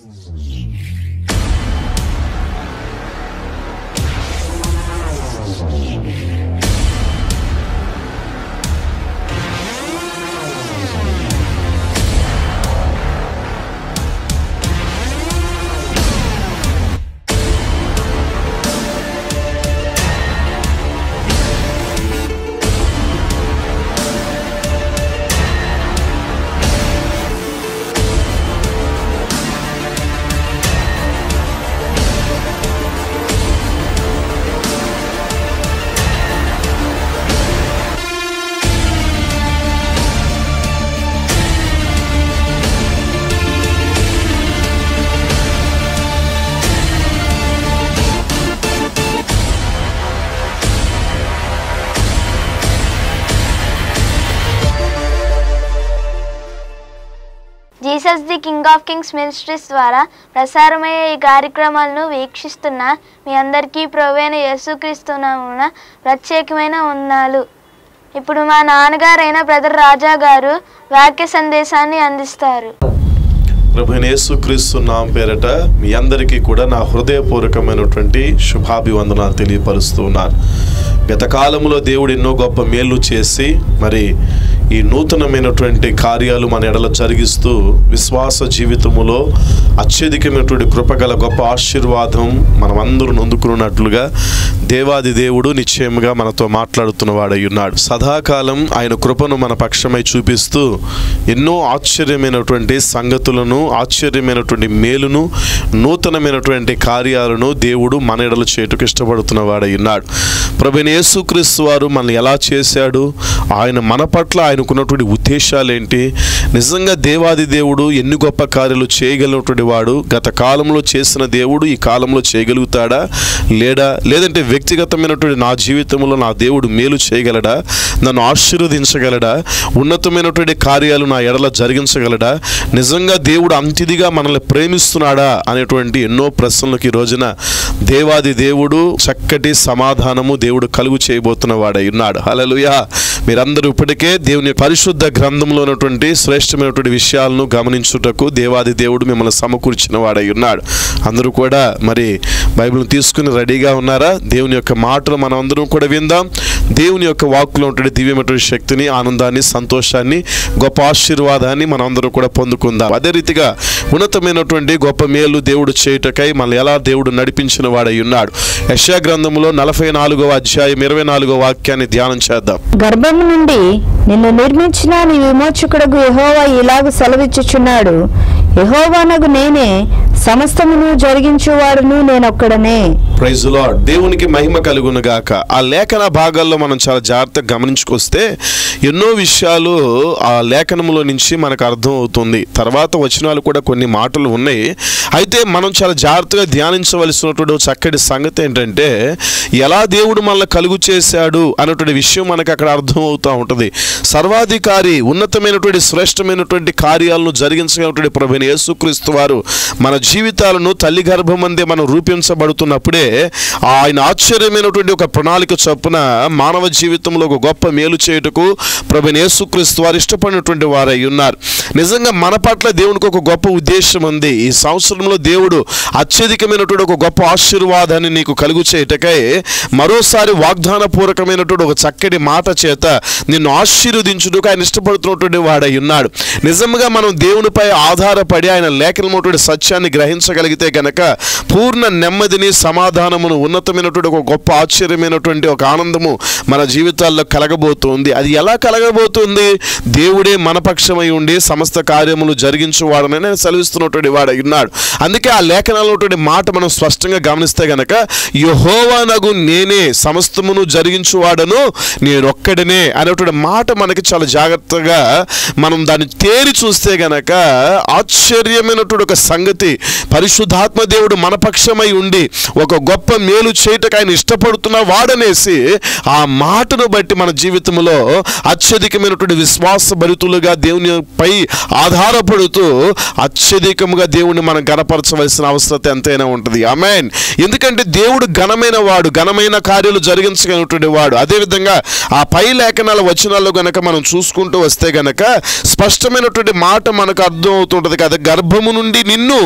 Jesus the King of Kings Ministries ద్వారా ప్రసారమయ్యే ఈ కార్యక్రమాలను వీక్షిస్తున్న మీ అందరికీ ప్రొవైన యేసుక్రీస్తునామున ప్రత్యేకమైన వందనాలు ఇప్పుడు మా నాన్నగారైన బ్రదర్ రాజా గారు వాక్య సందేశాన్ని అందిస్తారు ప్రభునేసు క్రీస్తు నామ పేరట మీ అందరికీ కూడా నా హృదయపూర్వకమైనటువంటి శుభాభివందనాలు తెలియపరుస్తూ ఉన్నాను గత కాలంలో దేవుడు ఎన్నో గొప్ప మేలు చేసి మరి ఈ నూతనమైనటువంటి కార్యాలు మన ఎడల జరిగిస్తూ విశ్వాస జీవితములో అత్యధికమైనటువంటి కృపగల గొప్ప ఆశీర్వాదం మనం అందరూ నొందుకున్నట్లుగా దేవాది దేవుడు నిశ్చయముగా మనతో మాట్లాడుతున్న వాడై ఉన్నాడు సదాకాలం ఆయన కృపను మన పక్షమై చూపిస్తూ ఎన్నో ఆశ్చర్యమైనటువంటి సంగతులను ఆశ్చర్యమైనటువంటి మేలును నూతనమైనటువంటి కార్యాలను దేవుడు మన ఎడలు చేటుకు ఇష్టపడుతున్న వాడై ఉన్నాడు ప్రభుని యేసుక్రీస్తు వారు మనల్ని ఎలా చేశాడు ఆయన మన పట్ల ఆయనకున్నటువంటి ఉద్దేశాలు ఏంటి నిజంగా దేవాది దేవుడు ఎన్ని గొప్ప కార్యాలు చేయగలిగినటువంటి వాడు గత కాలంలో చేసిన దేవుడు ఈ కాలంలో చేయగలుగుతాడా లేడా లేదంటే వ్యక్తిగతమైనటువంటి నా జీవితంలో నా దేవుడు మేలు చేయగలడా నన్ను ఆశీర్వదించగలడా ఉన్నతమైనటువంటి కార్యాలు నా ఎడల జరిగించగలడా నిజంగా దేవుడు అంతిదిగా మనల్ని ప్రేమిస్తున్నాడా అనేటువంటి ఎన్నో ప్రశ్నలకు ఈ రోజున దేవాది దేవుడు చక్కటి సమాధానము దేవుడు కలుగు చేయబోతున్న వాడై ఉన్నాడు హలలుయా మీరందరూ ఇప్పటికే దేవుని పరిశుద్ధ గ్రంథంలో ఉన్నటువంటి శ్రేష్టమైనటువంటి విషయాలను గమనించుటకు దేవాది దేవుడు మిమ్మల్ని సమకూర్చిన వాడై ఉన్నాడు అందరూ కూడా మరి బైబిల్ని తీసుకుని రెడీగా ఉన్నారా దేవుని యొక్క మాటలు మనం అందరం కూడా విందాం దేవుని యొక్క వాక్కులో ఉంటే దివ్యమైనటువంటి శక్తిని ఆనందాన్ని సంతోషాన్ని గొప్ప ఆశీర్వాదాన్ని మనం అందరం కూడా పొందుకుందాం అదే రీతిగా ఉన్నతమైనటువంటి గొప్ప మేలు దేవుడు చేయుటకై మనల్ని ఎలా దేవుడు నడిపించిన వాడై ఉన్నాడు యశా గ్రంథంలో నలభై నాలుగవ అధ్యాయం ఇరవై నాలుగో వాక్యాన్ని ధ్యానం చేద్దాం గర్భము నుండి నిన్ను నిర్మించిన నీ విమోచకుడగు యెహోవా ఇలాగు సెలవిచ్చుచున్నాడు యెహోవానగు నేనే సమస్తమును జరిగించువాడును నేనొక్కడనే ప్రైజ్ లార్డ్ దేవునికి మహిమ కలుగును గాక ఆ లేఖన భాగాల్లో మనం చాలా జాగ్రత్తగా గమనించుకొస్తే ఎన్నో విషయాలు ఆ లేఖనంలో నుంచి మనకు అర్థం అవుతుంది తర్వాత వచనాలు కూడా కొన్ని మాటలు ఉన్నాయి అయితే మనం చాలా జాగ్రత్తగా ధ్యానించవలసినటువంటి ఒక చక్కటి సంగతి ఏంటంటే ఎలా దేవుడు మనల్ని కలుగు చేశాడు అన్నటువంటి విషయం మనకు అక్కడ అర్థం అవుతూ ఉంటుంది సర్వాధికారి ఉన్నతమైనటువంటి శ్రేష్టమైనటువంటి కార్యాలను జరిగించగలిగినటువంటి ప్రభుని యేసుక్రీస్తు వారు మన జీవితాలను తల్లి గర్భమందే మనం రూపించబడుతున్నప్పుడే ఆయన ఆశ్చర్యమైనటువంటి ఒక ప్రణాళిక చొప్పున మానవ జీవితంలో ఒక గొప్ప మేలు చేయుటకు ప్రభుని యేసుక్రీస్తు వారు ఇష్టపడినటువంటి వారై ఉన్నారు నిజంగా మన పట్ల దేవునికి ఒక గొప్ప ఉద్దేశం ఉంది ఈ సంవత్సరంలో దేవుడు అత్యధికమైనటువంటి ఒక గొప్ప ఆశీర్వాదాన్ని నీకు కలుగు చేయటకై మరోసారి వాగ్దాన పూర్వకమైనటువంటి ఒక చక్కటి మాట చేత నిన్ను ఆశీర్వదించుటకు ఆయన ఇష్టపడుతున్నటువంటి వాడై ఉన్నాడు నిజంగా మనం దేవునిపై ఆధారపడి ఆయన లేఖనమైనటువంటి సత్యాన్ని గ్రహించగలిగితే గనక పూర్ణ నెమ్మదిని సమాధానమును ఉన్నతమైనటువంటి ఒక గొప్ప ఆశ్చర్యమైనటువంటి ఒక ఆనందము మన జీవితాల్లో కలగబోతుంది అది ఎలా కలగబోతుంది దేవుడే మన పక్షమై ఉండి సమస్త కార్యములు జరిగించువాడని నేను సెలవిస్తున్నటువంటి వాడై ఉన్నాడు అందుకే ఆ లేఖనాల్లో ఉన్నటువంటి మాట మనం స్పష్టంగా గమనిస్తే గనక యహోవానగు నేనే సమస్తమును జరిగించువాడను నేనొక్కడనే అనేటువంటి మాట మనకి చాలా జాగ్రత్తగా మనం దాన్ని తేరి చూస్తే గనక ఆశ్చర్యమైనటువంటి ఒక సంగతి పరిశుద్ధాత్మ దేవుడు మన పక్షమై ఉండి ఒక గొప్ప మేలు చేయటకు ఆయన ఇష్టపడుతున్న వాడనేసి ఆ మాటను బట్టి మన జీవితంలో అత్యధికమైనటువంటి విశ్వాస భరితులుగా దేవునిపై ఆధారపడుతూ అత్యధికముగా దేవుని మనం గణపరచవలసిన అవసరం ఎంతైనా ఉంటుంది ఆమెన్ ఎందుకంటే దేవుడు ఘనమైన వాడు ఘనమైన కార్యాలు జరిగించగలిగినటువంటి వాడు అదేవిధంగా ఆ పై లేఖనాల వచనాల్లో గనక మనం చూసుకుంటూ వస్తే గనక స్పష్టమైనటువంటి మాట మనకు అర్థం అవుతుంటది కదా గర్భము నుండి నిన్ను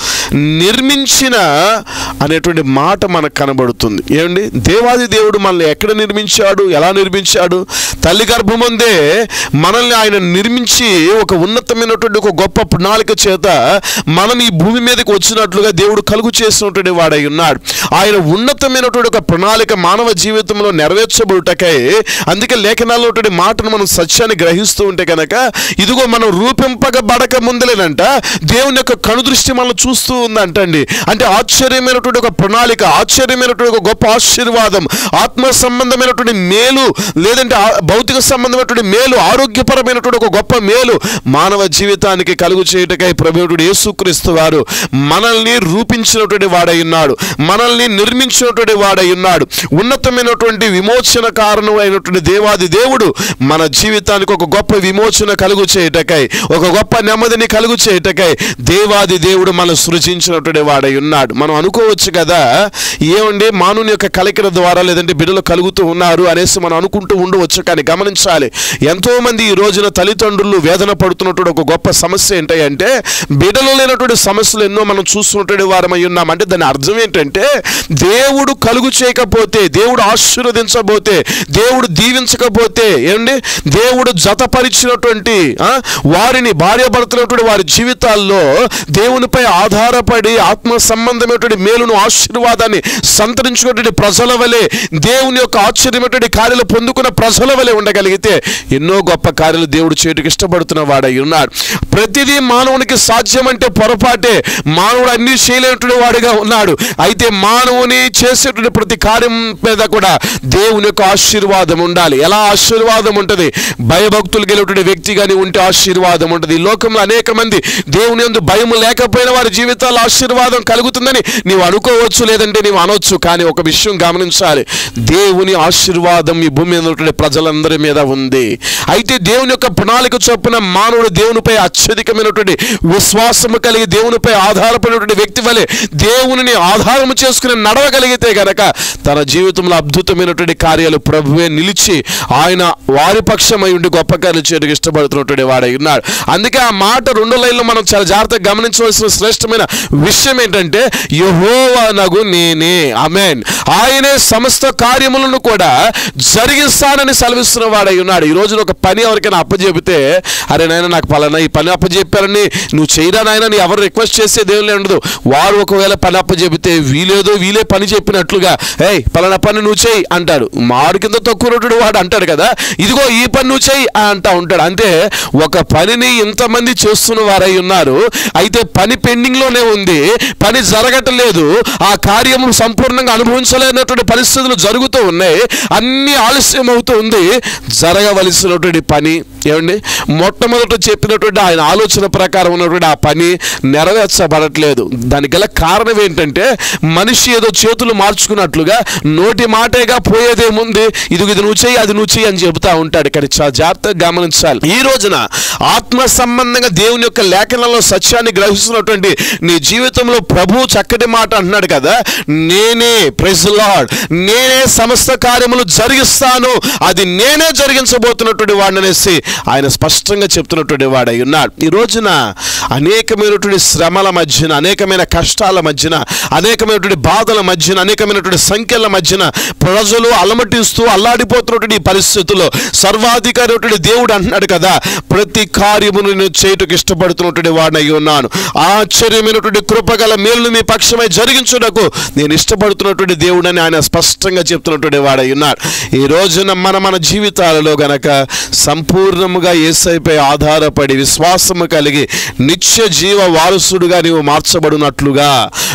నిర్మించిన అనేటువంటి మాట మనకు కనబడుతుంది ఏమండి దేవాది దేవుడు మనల్ని ఎక్కడ నిర్మించాడు ఎలా నిర్మించాడు తల్లి గర్భముందే మనల్ని ఆయన నిర్మించి ఒక ఉన్నతమైనటువంటి ఒక గొప్ప ప్రణాళిక చేత మనం ఈ భూమి మీదకి వచ్చినట్లుగా దేవుడు కలుగు చేసినటువంటి వాడై ఉన్నాడు ఆయన ఉన్నతమైనటువంటి ఒక ప్రణాళిక మానవ జీవితంలో నెరవేర్చబడుటకై అందుకే లేఖనాల్లో ఉన్నటువంటి మాటను మనం సత్యాన్ని గ్రహిస్తూ ఉంటే కనుక ఇదిగో మనం రూపింపబడక ముందలేనంట దేవుని యొక్క కనుదృష్టి మనం చూస్తూ ఉందంటండి అంటే ఆశ్చర్యమైనటువంటి ఒక ప్రణాళిక ఆశ్చర్యమైనటువంటి ఒక గొప్ప ఆశీర్వాదం ఆత్మ సంబంధమైనటువంటి మేలు లేదంటే ఆ- భౌతిక సంబంధమైనటువంటి మేలు ఆరోగ్యపరమైనటువంటి ఒక గొప్ప మేలు మానవ జీవితానికి కలుగు చేయుటకై ప్రభువుడు యేసుక్రీస్తు వారు మనల్ని రూపించినటువంటి వాడై ఉన్నాడు మనల్ని నిర్మించినటువంటి వాడై ఉన్నాడు ఉన్నతమైనటువంటి విమోచన కారణం అయినటువంటి దేవాది దేవుడు మన జీవితానికి ఒక గొప్ప విమోచన కలుగు చేయుటకై ఒక గొప్ప నెమ్మదిని కలుగు చేయుటకై దేవాది దేవుడు మనం సృజించినటువంటి వాడై ఉన్నాడు మనం అనుకోవచ్చు కదా ఏమండి మానవుని యొక్క కలకిర ద్వారా లేదంటే బిడ్డలు కలుగుతూ ఉన్నారు అనేసి మనం అనుకుంటూ ఉండవచ్చు కానీ గమనించాలి ఎంతో మంది ఈ రోజున తల్లిదండ్రులు వేదన పడుతున్నటువంటి ఒక గొప్ప సమస్య ఏంటంటే బిడ్డలు లేనటువంటి సమస్యలు ఎన్నో మనం చూస్తున్నటువంటి వారమై ఉన్నాం అంటే దాని అర్థం ఏంటంటే దేవుడు కలుగు చేయకపోతే దేవుడు ఆశీర్వదించబోతే దేవుడు దీవించకపోతే ఏండి దేవుడు జతపరిచినటువంటి ఆ, వారిని భార్యాభర్తలైనటువంటి వారి జీవితాల్లో దేవునిపై ఆధారపడి ఆత్మ సంబంధమైనటువంటి మేలును ఆశీర్వాదాన్ని సంతరించుకున్నటువంటి ప్రజల వలె దేవుని యొక్క ఆశ్చర్యమైనటువంటి కార్యాలు పొందుకున్న ప్రజల వలె ఉండగలిగితే ఎన్నో గొప్ప కార్యాలు దేవుడు చేయటకు ఇష్టపడుతున్న వాడై ఉన్నాడు ప్రతిదీ మానవునికి సాధ్యం అంటే పొరపాటే మానవుడు అన్ని చేయలేనటువంటి వాడిగా ఉన్నాడు అయితే మానవుని చేసేటువంటి ప్రతి కార్యం మీద కూడా దేవుని యొక్క ఆశీర్వాదం ఉండాలి ఎలా ఆశీర్వాదం ఉంటుంది భయభక్తులు గెలినటువంటి వ్యక్తి కానీ ఉంటే ఆశీర్వాదం ఉంటుంది ఈ లోకంలో అనేక మంది దేవుని యందు భయం లేకపోయిన వారి జీవితాల్లో ఆశీర్వాదం కలుగుతుందని నీవు అనుకోవచ్చు లేదంటే నీవు అనొచ్చు కానీ ఒక విషయం గమనించాలి దేవుని ఆశీర్వాదం ఈ భూమి మీద ఉన్నటువంటి ప్రజలందరి మీద ఉంది అయితే దేవుని యొక్క ప్రణాళిక చొప్పున మానవుడు దేవునిపై అత్యధికమైనటువంటి విశ్వాసము కలిగి దేవునిపై ఆధారపడినటువంటి వ్యక్తి వలె దేవునిని ఆధారము చేసుకుని నడవగలిగితే గనక తన జీవితంలో అద్భుతమైనటువంటి కార్యాలు ప్రభువే నిలిచి ఆయన వారి పక్షమై ఉండి గొప్ప కార్యాలు చేయడానికి ఇష్టపడుతున్నటువంటి వాడై ఉన్నాడు అందుకే ఆ మాట రెండు లైన్లో మనం చాలా జాగ్రత్తగా గమనించవలసిన శ్రేష్టమైన విషయం ఏంటంటే యహోవానగు నేనే అమెన్ ఆయనే సమస్త కార్యములను కూడా జరిగిస్తానని సెలవిస్తున్న వాడై ఉన్నాడు ఈ రోజున ఒక పని ఎవరికైనా అప్పచెబితే అరే నాయన నాకు పలానా ఈ పని అప్పచెప్పారని నువ్వు చేయరా నాయన నీ ఎవరు రిక్వెస్ట్ చేసే దేవులే ఉండదు వారు ఒకవేళ పని అప్పచెబితే వీలేదో వీలే పని చెప్పినట్లుగా ఏయ్ పలానా పని నువ్వు చేయి అంటాడు మాడు కింద తక్కువ ఉన్నటువంటి వాడు అంటాడు కదా ఇదిగో ఈ పని నువ్వు చేయి అంటా ఉంటాడు అంటే ఒక పనిని ఇంతమంది చేస్తున్న వారై ఉన్నారు అయితే పని పెండింగ్ లోనే ఉంది పని జరగట్లేదు ఆ కార్యము సంపూర్ణంగా అనుభవించలేనటువంటి పరిస్థితులు జరుగుతూ ఉన్నాయి అన్ని ఆలస్యం అవుతూ ఉంది జరగవలసినటువంటి పని ఏమండి మొట్టమొదట చెప్పినటువంటి ఆయన ఆలోచన ప్రకారం ఉన్నటువంటి ఆ పని నెరవేర్చబడట్లేదు దానికి గల కారణం ఏంటంటే మనిషి ఏదో చేతులు మార్చుకున్నట్లుగా నోటి మాటేగా పోయేదేముంది ఇది ఇది నువ్వు చెయ్యి అది నువ్వు చెయ్యి అని చెబుతా ఉంటాడు కానీ చాలా జాగ్రత్తగా గమనించాలి ఈ రోజున ఆత్మ సంబంధంగా దేవుని యొక్క లేఖనంలో సత్యాన్ని గ్రహిస్తున్నటువంటి నీ జీవితంలో ప్రభు చక్కటి మాట అంటున్నాడు కదా నేనే ప్రెజ్ లార్డ్ నేనే సమస్త కార్యములు జరిగిస్తాను అది నేనే జరిగించబోతున్నటువంటి వాడిని అనేసి ఆయన స్పష్టంగా చెప్తున్నటువంటి వాడై ఉన్నాడు ఈ రోజున అనేకమైనటువంటి శ్రమల మధ్యన అనేకమైన కష్టాల మధ్యన అనేకమైనటువంటి బాధల మధ్యన అనేకమైనటువంటి సంఖ్యల మధ్యన ప్రజలు అలమటిస్తూ అల్లాడిపోతున్నటువంటి ఈ పరిస్థితుల్లో సర్వాధికారి దేవుడు అంటున్నాడు కదా ప్రతి కార్యమును నేను చేయుటకు ఇష్టపడుతున్నటువంటి వాడినై ఉన్నాను ఆశ్చర్యమైనటువంటి కృపగల మేలును మీ పక్షమై జరిగించుటకు నేను ఇష్టపడుతున్నటువంటి దేవుడని ఆయన స్పష్టంగా చెప్తున్నటువంటి వాడై ఉన్నాడు ఈ రోజున మన మన జీవితాలలో గనక సంపూర్ణముగా ఏసైపై ఆధారపడి విశ్వాసము కలిగి నిత్య జీవ వారసుడుగా నీవు మార్చబడినట్లుగా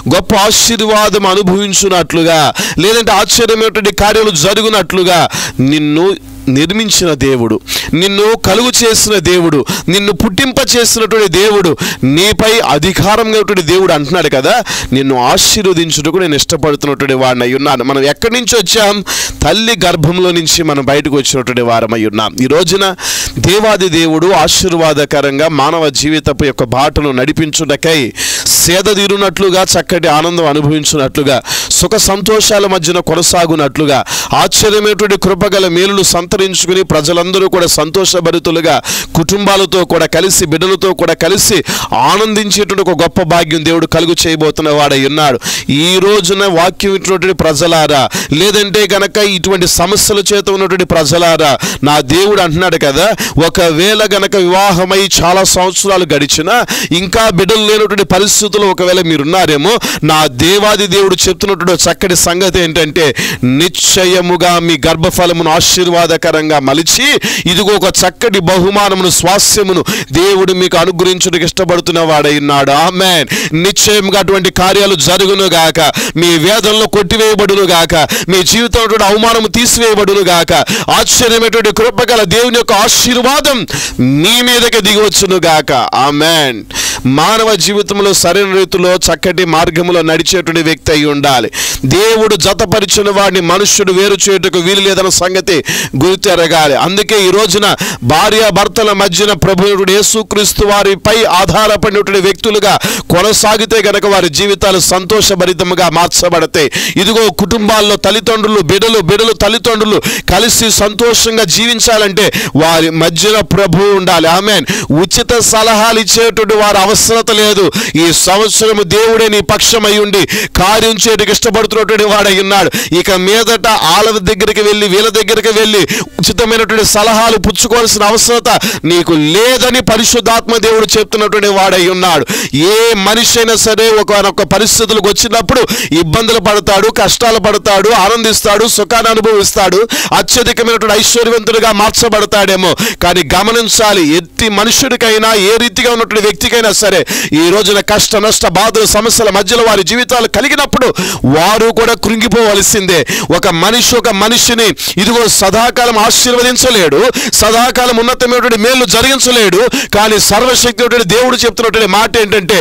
గొప్ప ఆశీర్వాదం అనుభవించున్నట్లుగా లేదంటే ఆశ్చర్యమైనటువంటి కార్యాలు జరుగునట్లుగా నిన్ను నిర్మించిన దేవుడు నిన్ను కలుగు చేసిన దేవుడు నిన్ను పుట్టింప చేసినటువంటి దేవుడు నీపై అధికారం ఉన్నటువంటి దేవుడు అంటున్నాడు కదా నిన్ను ఆశీర్వదించుటకు నేను ఇష్టపడుతున్నటువంటి వాడిని అయి ఉన్నాను మనం ఎక్కడి నుంచి వచ్చాం తల్లి గర్భంలో నుంచి మనం బయటకు వచ్చినటువంటి వారమై ఉన్నాం ఈ రోజున దేవాది దేవుడు ఆశీర్వాదకరంగా మానవ జీవితపు యొక్క బాటను నడిపించుటకై సేద తీరునట్లుగా చక్కటి ఆనందం అనుభవించున్నట్లుగా సుఖ సంతోషాల మధ్యన కొనసాగునట్లుగా ఆశ్చర్యమైనటువంటి కృపగల మేలులు సంతరించుకుని ప్రజలందరూ కూడా సంతోషభరితులుగా కుటుంబాలతో కూడా కలిసి బిడ్డలతో కూడా కలిసి ఆనందించేటువంటి ఒక గొప్ప భాగ్యం దేవుడు కలుగు చేయబోతున్న వాడై ఉన్నాడు ఈ రోజున వాక్యం ఇటువంటి ప్రజలారా లేదంటే గనక ఇటువంటి సమస్యల చేత ఉన్నటువంటి ప్రజలారా నా దేవుడు అంటున్నాడు కదా ఒకవేళ గనక వివాహమై చాలా సంవత్సరాలు గడిచినా ఇంకా బిడ్డలు లేనటువంటి పరిస్థితుల్లో ఒకవేళ మీరున్నారేమో నా దేవాది దేవుడు చెప్తున్నటువంటి చక్కటి సంగతి ఏంటంటే నిశ్చయముగా మీ గర్భఫలమును ఆశీర్వాదకరంగా మలిచి ఇదిగో ఒక చక్కటి బహుమానమును స్వాస్యమును దేవుడు మీకు అనుగ్రహించుటకు ఇష్టపడుతున్న వాడై ఉన్నాడు ఆమెన్ నిశ్చయముగా అటువంటి కార్యాలు జరుగును గాక మీ వేదంలో కొట్టివేయబడును గాక మీ జీవితంలో అవమానము తీసివేయబడును గాక ఆశ్చర్యమైనటువంటి కృపగల దేవుని యొక్క ఆశీర్వాదం మీ మీదకి దిగవచ్చును గాక ఆమెన్ మానవ జీవితంలో సరైన రీతిలో చక్కటి మార్గంలో నడిచేటువంటి వ్యక్తి అయి ఉండాలి దేవుడు జతపరిచిన వాడిని మనుష్యుడు వేరు చేయుటకు వీలు లేదన్న సంగతి గుర్తెరగాలి అందుకే ఈ రోజున భార్య భర్తల మధ్యన ప్రభువుడు యేసుక్రీస్తు వారిపై ఆధారపడినటువంటి వ్యక్తులుగా కొనసాగితే గనక వారి జీవితాలు సంతోషభరితముగా మార్చబడతాయి ఇదిగో కుటుంబాల్లో తల్లిదండ్రులు బిడలు బిడలు తల్లిదండ్రులు కలిసి సంతోషంగా జీవించాలంటే వారి మధ్యన ప్రభు ఉండాలి ఆమెన్ ఉచిత సలహాలు ఇచ్చేటువంటి వారి అవసరత లేదు ఈ సంవత్సరము దేవుడే నీ పక్షమై ఉండి కార్యం చేయడానికి ఇష్టపడుతున్నటువంటి వాడై ఉన్నాడు ఇక మీదట ఆల దగ్గరికి వెళ్ళి వీళ్ళ దగ్గరికి వెళ్ళి ఉచితమైనటువంటి సలహాలు పుచ్చుకోవాల్సిన అవసరత నీకు లేదని పరిశుద్ధాత్మ దేవుడు చెప్తున్నటువంటి వాడై ఉన్నాడు ఏ మనిషి అయినా సరే ఒకనొక పరిస్థితులకు వచ్చినప్పుడు ఇబ్బందులు పడతాడు కష్టాలు పడతాడు ఆనందిస్తాడు సుఖాన్ని అనుభవిస్తాడు అత్యధికమైనటువంటి ఐశ్వర్యవంతుడిగా మార్చబడతాడేమో కానీ గమనించాలి ఎట్టి మనుషుడికైనా ఏ రీతిగా ఉన్నటువంటి వ్యక్తికైనా సరే ఈ రోజున కష్ట నష్ట బాధలు సమస్యల మధ్యలో వారి జీవితాలు కలిగినప్పుడు వారు కూడా కృంగిపోవలసిందే ఒక మనిషి ఒక మనిషిని ఇదిగో సదాకాలం ఆశీర్వదించలేడు సదాకాలం ఉన్నతమైనటువంటి మేలు జరిగించలేడు కానీ సర్వశక్తి దేవుడు చెప్తున్నటువంటి మాట ఏంటంటే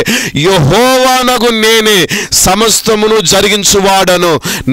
యహోవానగు నేనే సమస్తమును జరిగించువాడను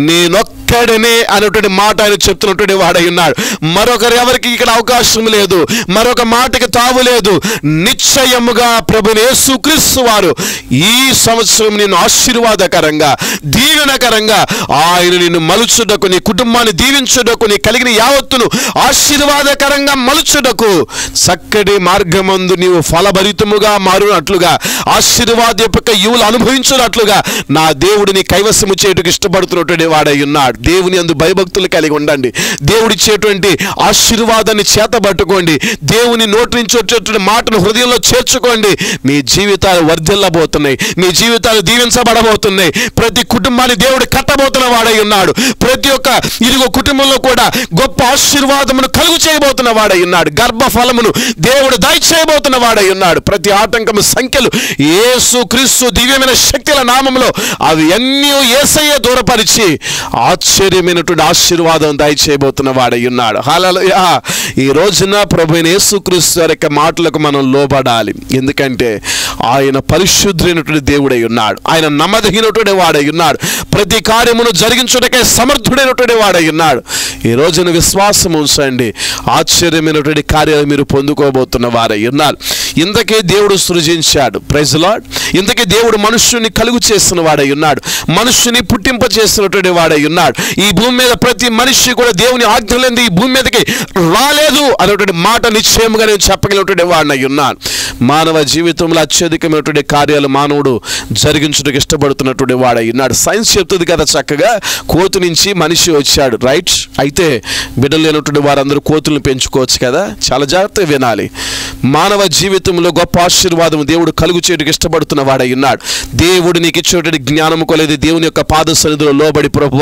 నేనొక్కడనే అనేటువంటి మాట ఆయన చెప్తున్నటువంటి వాడై ఉన్నాడు మరొకరు ఎవరికి ఇక్కడ అవకాశం లేదు మరొక మాటకి తావు లేదు నిశ్చయముగా ప్రభుని యేసుక్రీస్తు వారు ఈ సంవత్సరం నేను ఆశీర్వాదకరంగా దీవెనకరంగా ఆయన నిన్ను మలుచుటకు నీ కుటుంబాన్ని దీవించుటకు నీ కలిగిన యావత్తును ఆశీర్వాదకరంగా మలుచుటకు చక్కటి మార్గమందు నీవు ఫలభరితముగా మారునట్లుగా ఆశీర్వాదపక యువులు అనుభవించున్నట్లుగా నా దేవుడు నీ కైవసము చేయుటకు ఇష్టపడుతున్నటువంటి వాడై ఉన్నాడు దేవుని అందు భయభక్తులు కలిగి ఉండండి దేవుడిచ్చేటువంటి ఆశీర్వాదాన్ని చేతబట్టుకోండి దేవుని నోటి నుంచి వచ్చేటువంటి మాటను హృదయంలో చేర్చుకోండి మీ జీవితాలు వర్ధిల్లబోతున్నాయి మీ జీవితాలు దీవించబడబోతున్నాయి ప్రతి కుటుంబాన్ని దేవుడు కట్టబోతున్న వాడై ఉన్నాడు ప్రతి ఒక్క ఇదిగో కుటుంబంలో కూడా గొప్ప ఆశీర్వాదమును కలుగు చేయబోతున్న వాడై ఉన్నాడు గర్భఫలమును దేవుడు దయచేయబోతున్న వాడై ఉన్నాడు ప్రతి ఆటంకము సంఖ్యలు యేసు క్రీస్తు దివ్యమైన శక్తుల నామంలో అవి అన్నీ ఏసయ్య దూరపరిచి ఆశ్చర్యమైనటువంటి ఆశీర్వాదం దయచేయబోతున్న వాడై ఉన్నాడు హల్లెలూయా ఈ రోజున ప్రభు యేసుక్రీస్తు వారి యొక్క మాటలకు మనం లోబడాలి ఎందుకంటే ఆయన పరిశుద్ధుడైనటువంటి దేవుడై ఉన్నాడు ఆయన నమ్మదగినటువంటి వాడై ఉన్నాడు ప్రతి కార్యమును జరిగించుటకే సమర్థుడైనటువంటి వాడై ఉన్నాడు ఈ రోజున విశ్వాసం ఉంచండి ఆశ్చర్యమైనటువంటి కార్యాలు మీరు పొందుకోబోతున్న వారై ఉన్నారు ఇంతకే దేవుడు సృజించాడు ప్రైజ్లాడ్ ఇంతకే దేవుడు మనుష్యుని కలుగు చేసిన వాడై ఉన్నాడు మనుష్యుని పుట్టింప చేసినటువంటి వాడై ఉన్నాడు ఈ భూమి మీద ప్రతి మనిషి కూడా దేవుని ఆజ్ఞలేంది ఈ భూమి మీదకి రాలేదు అనేటువంటి మాట నిశ్చయముగా నేను చెప్పగలిగినటువంటి వాడినై ఉన్నాను మానవ జీవితంలో అత్యధికమైనటువంటి కార్యాలు మానవుడు జరిగించడానికి ఇష్టపడుతున్నటువంటి వాడై ఉన్నాడు సైన్స్ చెప్తుంది కదా చక్కగా కోతు నుంచి మనిషి వచ్చాడు రైట్ అయితే బిడ్డలు లేనటువంటి వారందరూ కోతులను పెంచుకోవచ్చు కదా చాలా జాగ్రత్తగా వినాలి మానవ జీవితంలో గొప్ప ఆశీర్వాదం దేవుడు కలుగు చేయడానికి ఇష్టపడుతున్న వాడై ఉన్నాడు దేవుడు నీకు ఇచ్చినటువంటి జ్ఞానము కొలేదు దేవుని యొక్క పాద సన్నిధిలో లోబడి ప్రభువా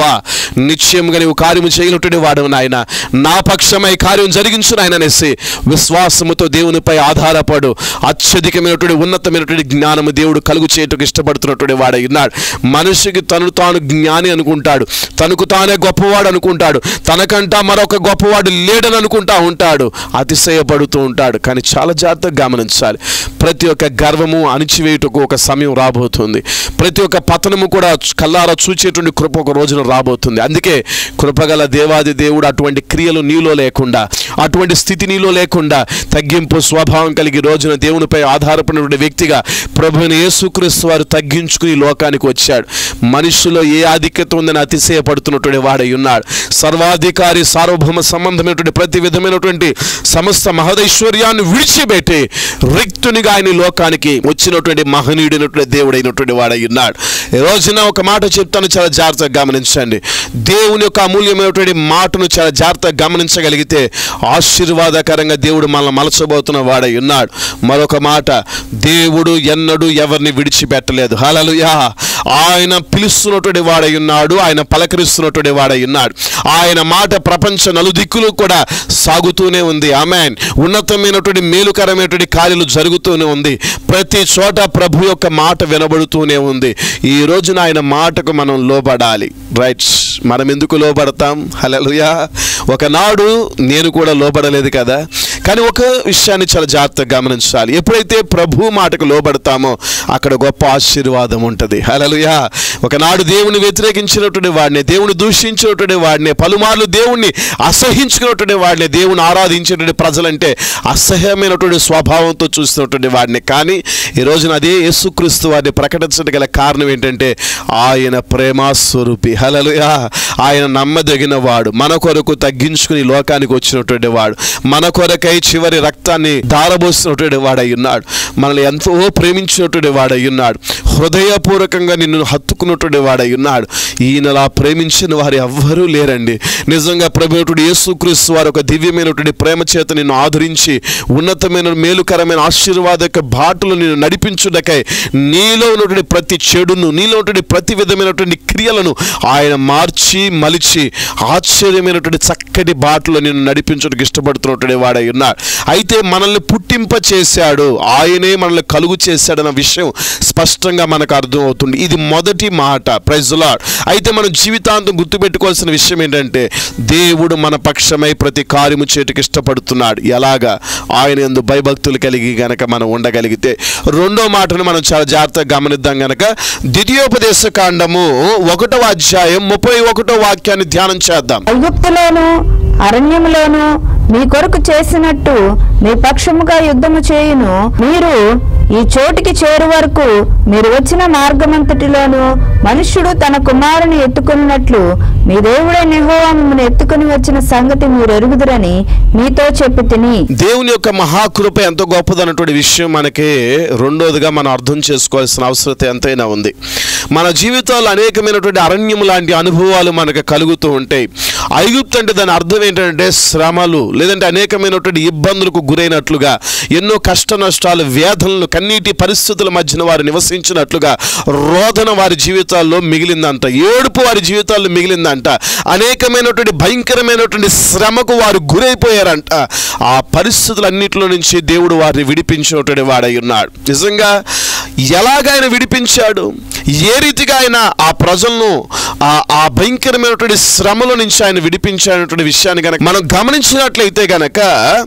నిశ్చయంగా నీవు కార్యము చేయనటువంటి వాడు నాయన నా పక్షమై కార్యం జరిగించు నాయన అనేసి విశ్వాసముతో దేవునిపై ఆధారపడు అత్యధికమైనటువంటి ఉన్నతమైనటువంటి జ్ఞానము దేవుడు కలుగు చేయటకు ఇష్టపడుతున్నటువంటి వాడై ఉన్నాడు మనిషికి తను తాను జ్ఞాని అనుకుంటాడు తనకు తానే గొప్పవాడు అనుకుంటాడు తనకంటా మరొక గొప్పవాడు లేడని అనుకుంటా ఉంటాడు అతిశయపడుతూ ఉంటాడు కానీ చాలా జాగ్రత్తగా గమనించాలి ప్రతి ఒక్క గర్వము అణిచివేయుటకు ఒక సమయం రాబోతుంది ప్రతి ఒక్క పతనము కూడా కల్లారా చూచేటువంటి కృప ఒక రోజున రాబోతుంది అందుకే కృపగల దేవాది దేవుడు అటువంటి క్రియలు నీలో లేకుండా అటువంటి స్థితి నీలో లేకుండా తగ్గింపు స్వభావం కలిగి రోజున దేవునిపై ఆధారపడినటువంటి వ్యక్తిగా ప్రభుని యేసుక్రీస్తు వారు తగ్గించుకుని ఈ లోకానికి వచ్చాడు మనుషులో ఏ ఆధిక్యత ఉందని అతిశయపడుతున్నటువంటి వాడై ఉన్నాడు సర్వాధికారి సార్వభౌమ సంబంధమైనటువంటి ప్రతి విధమైనటువంటి సమస్త మహదైశ్వర్యాన్ని విడిచిపెట్టి రిక్తునిగా ఆయన ఈ లోకానికి వచ్చినటువంటి మహనీయుడైనటువంటి దేవుడైనటువంటి వాడై ఉన్నాడు ఈ రోజున ఒక మాట చెప్తాను చాలా జాగ్రత్తగా గమనించండి దేవుని యొక్క అమూల్యమైనటువంటి మాటను చాలా జాగ్రత్తగా గమనించగలిగితే ఆశీర్వాదకరంగా దేవుడు మనల్ని మలచబోతున్న వాడై ఉన్నాడు మరొక మాట దేవుడు ఎన్నడూ ఎవరిని విడిచిపెట్టలేదు హలలుయా ఆయన పిలుస్తున్నటువంటి వాడై ఉన్నాడు ఆయన పలకరిస్తున్నటువంటి వాడై ఉన్నాడు ఆయన మాట ప్రపంచ నలుదిక్కులు కూడా సాగుతూనే ఉంది ఆమెన్ ఉన్నతమైనటువంటి మేలుకరమైనటువంటి కార్యాలు జరుగుతూనే ఉంది ప్రతి చోట ప్రభు యొక్క మాట వినబడుతూనే ఉంది ఈ రోజున ఆయన మాటకు మనం లోబడాలి రైట్ మనం ఎందుకు లోబడతాం హలలుయా ఒకనాడు నేను కూడా లోబడలేదు కదా కానీ ఒక విషయాన్ని చాలా జాగ్రత్తగా గమనించాలి ఎప్పుడైతే ప్రభు మాటకు లోబడతామో అక్కడ గొప్ప ఆశీర్వాదం ఉంటుంది హలలుయా ఒకనాడు దేవుని వ్యతిరేకించినటువంటి వాడిని దేవుని దూషించినటువంటి వాడిని పలుమార్లు దేవుణ్ణి అసహించుకున్నటువంటి వాడిని దేవుని ఆరాధించినటువంటి ప్రజలంటే అసహ్యమైనటువంటి స్వభావంతో చూస్తున్నటువంటి వాడిని కానీ ఈ రోజున అదే యేసుక్రీస్తు వారిని ప్రకటించడం గల కారణం ఏంటంటే ఆయన ప్రేమాస్వరూపి హలలుయా ఆయన నమ్మదగిన వాడు మన కొరకు తగ్గించుకుని లోకానికి వచ్చినటువంటి వాడు మన కొరకై చివరి రక్తాన్ని దారబోసినటువంటి వాడై ఉన్నాడు మనల్ని ఎంతో ప్రేమించినటువంటి వాడై ఉన్నాడు హృదయపూర్వకంగా నిన్ను హత్తుకున్నటువంటి వాడై ఉన్నాడు ఈయనలా ప్రేమించిన వారు ఎవ్వరూ లేరండి నిజంగా ప్రభుత్వుడు యేసుక్రీస్తు వారు ఒక దివ్యమైనటువంటి ప్రేమ చేత నిన్ను ఆదరించి ఉన్నతమైన మేలుకరమైన ఆశీర్వాదక బాటలు నిన్ను నడిపించుటకై నీలో ఉన్నటువంటి ప్రతి చెడును నీలో ఉన్నటువంటి ప్రతి విధమైనటువంటి క్రియలను ఆయన మార్చి మలిచి ఆశ్చర్యమైనటువంటి చక్కటి బాటలో నిన్ను నడిపించడానికి ఇష్టపడుతున్నటువంటి వాడై ఉన్నాడు అయితే మనల్ని పుట్టింప చేశాడు ఆయనే మనల్ని కలుగు చేశాడన్న విషయం స్పష్టంగా మనకు అర్థం అవుతుంది ఇది మొదటి మాట ప్రైజులాడ్ అయితే మనం జీవితాంతం గుర్తుపెట్టుకోవాల్సిన విషయం ఏంటంటే దేవుడు మన పక్షమై ప్రతి కార్యము చేటుకు ఇష్టపడుతున్నాడు ఎలాగా ఆయన ఎందు భయభక్తులు కలిగి గనక మనం ఉండగలిగితే రెండో మాటను మనం చాలా జాగ్రత్తగా గమనిద్దాం గనక ద్వితీయోపదేశ కాండము ఒకటో అధ్యాయం ముప్పై ఒకటో వాక్యాన్ని ధ్యానం చేద్దాం ఐగుప్తులోను అరణ్యములోను మీ కొరకు చేసినట్టు మీ పక్షముగా యుద్ధము చేయును మీరు ఈ చోటికి చేరు వరకు మీరు వచ్చిన మార్గమంతటిలోను మనుష్యుడు తన కుమారుని ఎత్తుకున్నట్లు మీ దేవుడే నెహోవా మిమ్మల్ని ఎత్తుకుని వచ్చిన సంగతి మీరు ఎరుగుదురని మీతో చెప్పి తిని దేవుని యొక్క మహాకృప ఎంత గొప్పదన్నటువంటి విషయం మనకి రెండోదిగా మనం అర్థం చేసుకోవాల్సిన అవసరత ఎంతైనా ఉంది మన జీవితాల్లో అనేకమైనటువంటి అరణ్యం లాంటి అనుభవాలు మనకు కలుగుతూ ఉంటాయి ఐగుప్తు అంటే దాని అర్థం ఏంటంటే శ్రమలు లేదంటే అనేకమైనటువంటి ఇబ్బందులకు గురైనట్లుగా ఎన్నో కష్ట నష్టాలు వేదనలు కన్నీటి పరిస్థితుల మధ్యన వారు నివసించినట్లుగా రోదన వారి జీవితాల్లో మిగిలిందంట ఏడుపు వారి జీవితాల్లో మిగిలిందంట అనేకమైనటువంటి భయంకరమైనటువంటి శ్రమకు వారు గురైపోయారంట ఆ పరిస్థితులన్నిటిలో నుంచి దేవుడు వారిని విడిపించినటువంటి వాడై ఉన్నాడు నిజంగా ఎలాగ ఆయన విడిపించాడు ఏ రీతిగా ఆయన ఆ ప్రజలను ఆ ఆ భయంకరమైనటువంటి శ్రమల నుంచి ఆయన విడిపించాడటువంటి విషయాన్ని కనుక మనం గమనించినట్లయితే గనక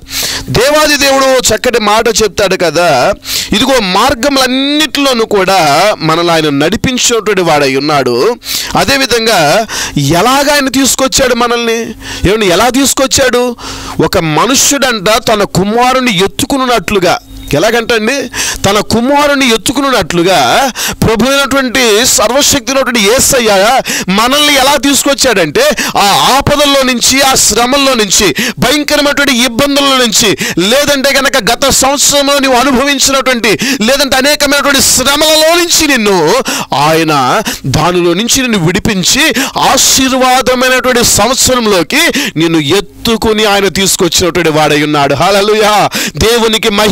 దేవాది దేవుడు చక్కటి మాట చెప్తాడు కదా ఇదిగో మార్గములన్నిటిలోనూ కూడా మనల్ని ఆయన నడిపించినటువంటి వాడై ఉన్నాడు అదేవిధంగా ఎలాగ ఆయన తీసుకొచ్చాడు మనల్ని ఏమండి ఎలా తీసుకొచ్చాడు ఒక మనుష్యుడంట తన కుమారుని ఎత్తుకున్నట్లుగా ఎలాగంటండి తన కుమారుని ఎత్తుకున్నట్లుగా ప్రభు అయినటువంటి సర్వశక్తినటువంటి ఏసయ్య మనల్ని ఎలా తీసుకొచ్చాడంటే ఆ ఆపదల్లో నుంచి ఆ శ్రమల్లో నుంచి భయంకరమైనటువంటి ఇబ్బందుల నుంచి లేదంటే కనుక గత సంవత్సరంలో నువ్వు అనుభవించినటువంటి లేదంటే అనేకమైనటువంటి శ్రమలలో నుంచి నిన్ను ఆయన దానిలో నుంచి నిన్ను విడిపించి ఆశీర్వాదమైనటువంటి సంవత్సరంలోకి నిన్ను ఎత్తుకుని ఆయన తీసుకొచ్చినటువంటి వాడై ఉన్నాడు హల్లెలూయా దేవునికి మహిమ కలుగు